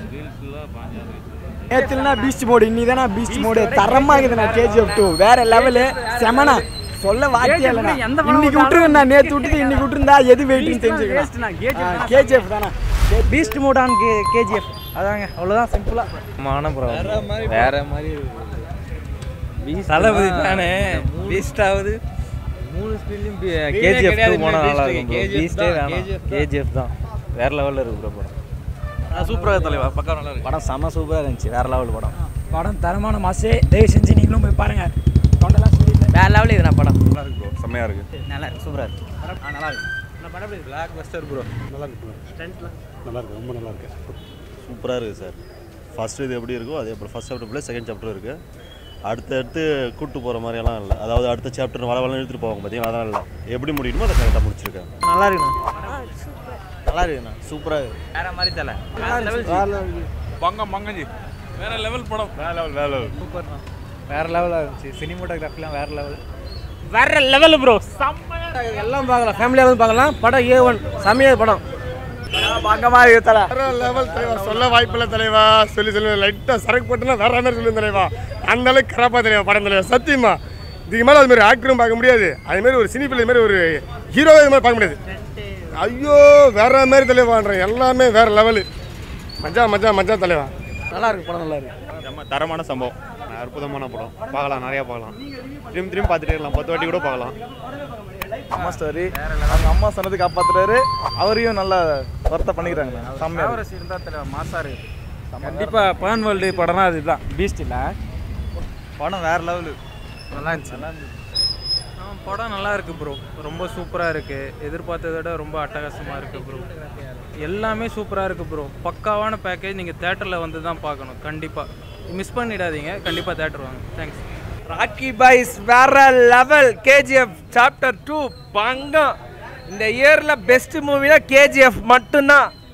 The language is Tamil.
நேத்துலனா பீச் மோடு இன்னி தானே பீச் மோடு தரமா இருக்குதுண்ணா கேஜிஎஃப் டூ வேற லெவலு செமனா சொல்ல வார்த்தையே இல்லைண்ணா எந்த படம் இன்னைக்கு விட்டுருங்கண்ணா நேத்து விட்டுட்டு இன்னைக்கு விட்டுருந்தா எது வெயிட்டிங் தெரிஞ்சுக்கலாம் கேஜிஎஃப் தானே பீஸ்ட் மூடான் கே கேஜிஎஃப் அதாங்க அவ்வளோதான் சிம்பிளாக மான ப்ராப்ளம் வேற மாதிரி தளபதி தானே பீஸ்ட் ஆகுது மூணு ஸ்பீட்லையும் கேஜிஎஃப் டூ போனால் நல்லா இருக்கும் பீஸ்டே வேணாம் கேஜிஎஃப் தான் வேற லெவலில் இருக்கு ப்ரோ படம் சூப்பராக தலைவா பக்கம் நல்லா இருக்கு படம் செம்ம சூப்பராக இருந்துச்சு வேற லெவல் படம் படம் தரமான மாசு தயவு செஞ்சு நீங்களும் போய் பாருங்க தொண்டெல்லாம் சொல்லிட்டு வேற லெவலில் இதுனா படம் நல்லா இருக்கு ப்ரோ செம்மையாக இருக்கு நல்லா இருக்கு சூப்பராக இருக்கு நல்லா இருக்கு பிளாக் பஸ்டர் ப்ரோ நல்லா இருக்கு நல்லா இருக்கு ரொம்ப நல்லா இருக்கு சூப்பராக இருக்குது சார் ஃபர்ஸ்ட் இது எப்படி இருக்கோ அதே போல் ஃபர்ஸ்ட் சாப்டர் போல செகண்ட் சாப்டர் இருக்குது அடுத்தடுத்து கூட்டு போகிற மாதிரியெல்லாம் இல்லை அதாவது அடுத்த சாப்டர் வள வளம் எடுத்துகிட்டு போவாங்க பார்த்தீங்களா அதெல்லாம் இல்லை எப்படி முடியுமோ அதை கரெக்டாக முடிச்சிருக்காங்க நல்லா இருக்குண்ணா நல்லா இருக்குண்ணா சூப்பராக இருக்கு வேற மாதிரி தலை பங்கம் பங்கஞ்சி வேற லெவல் படம் வேற லெவல் வேற லெவல் சூப்பர்ண்ணா வேற லெவலாக இருந்துச்சு சினிமோட்டோகிராஃபிலாம் வேற லெவல் வேற லெவல் ப்ரோ எல்லாம் பார்க்கலாம் ஃபேமிலியாக வந்து பார்க்கலாம் படம் ஏ ஒன் செம்மையாக படம் பங்கமா இருக்கு தல வேற லெவல் தலைவா சொல்ல வாய்ப்பில்லை தலைவா சொல்லி சொல்லி லைட்டாக சரக்கு போட்டுனா வேற மாதிரி சொல்லி தலைவா அந்த அளவுக்கு கரப்பா தலைவா படம் தலைவா சத்தியமா இதுக்கு மேலே அது மாதிரி ஆக்டரும் பார்க்க முடியாது அது மாதிரி ஒரு சினி பிள்ளை மாதிரி ஒரு ஹீரோவே இது மாதிரி பார்க்க முடியாது ஐயோ வேற மாதிரி தலைவான்றேன் எல்லாமே வேற லெவலு மஜா மஜா மஜா தலைவா நல்லா இருக்கு படம் நல்லா இருக்கு செம்ம தரமான சம்பவம் அற்புதமான படம் பார்க்கலாம் நிறையா பார்க்கலாம் திரும்பி திரும்பி பார்த்துட்டே இருக்கலாம் பத்து வாட்டி கூட பார்க்கலாம் அம்மா ஸ்டோரி அவங்க அம்மா சொன்னது காப்பாத்துறாரு அவரையும் நல்லா ஒர்த்த பண்ணிக்கிறாங்க செம்மையா இருக்கு. கண்டிப்பாக பேன் வேர்ல்டு படம்னா அதுதான் பீஸ்ட் இல்லை படம் வேற லெவலு நல்லா இருந்துச்சு படம் நல்லா இருக்கு ப்ரோ ரொம்ப சூப்பராக இருக்கு எதிர்பார்த்ததை விட ரொம்ப அட்டகாசமாக இருக்கு ப்ரோ எல்லாமே சூப்பராக இருக்கு ப்ரோ பக்காவான பேக்கேஜ் நீங்கள் தேட்டரில் வந்து தான் பார்க்கணும் கண்டிப்பாக மிஸ் பண்ணிடாதீங்க கண்டிப்பாக தேட்டர் வாங்க தேங்க்ஸ் ராக்கி பாய்ஸ் வேற லெவல் கேஜிஎஃப் சாப்டர் டூ பங்கம் இந்த இயரில் பெஸ்ட் மூவினா கேஜிஎஃப் மட்டும்தான்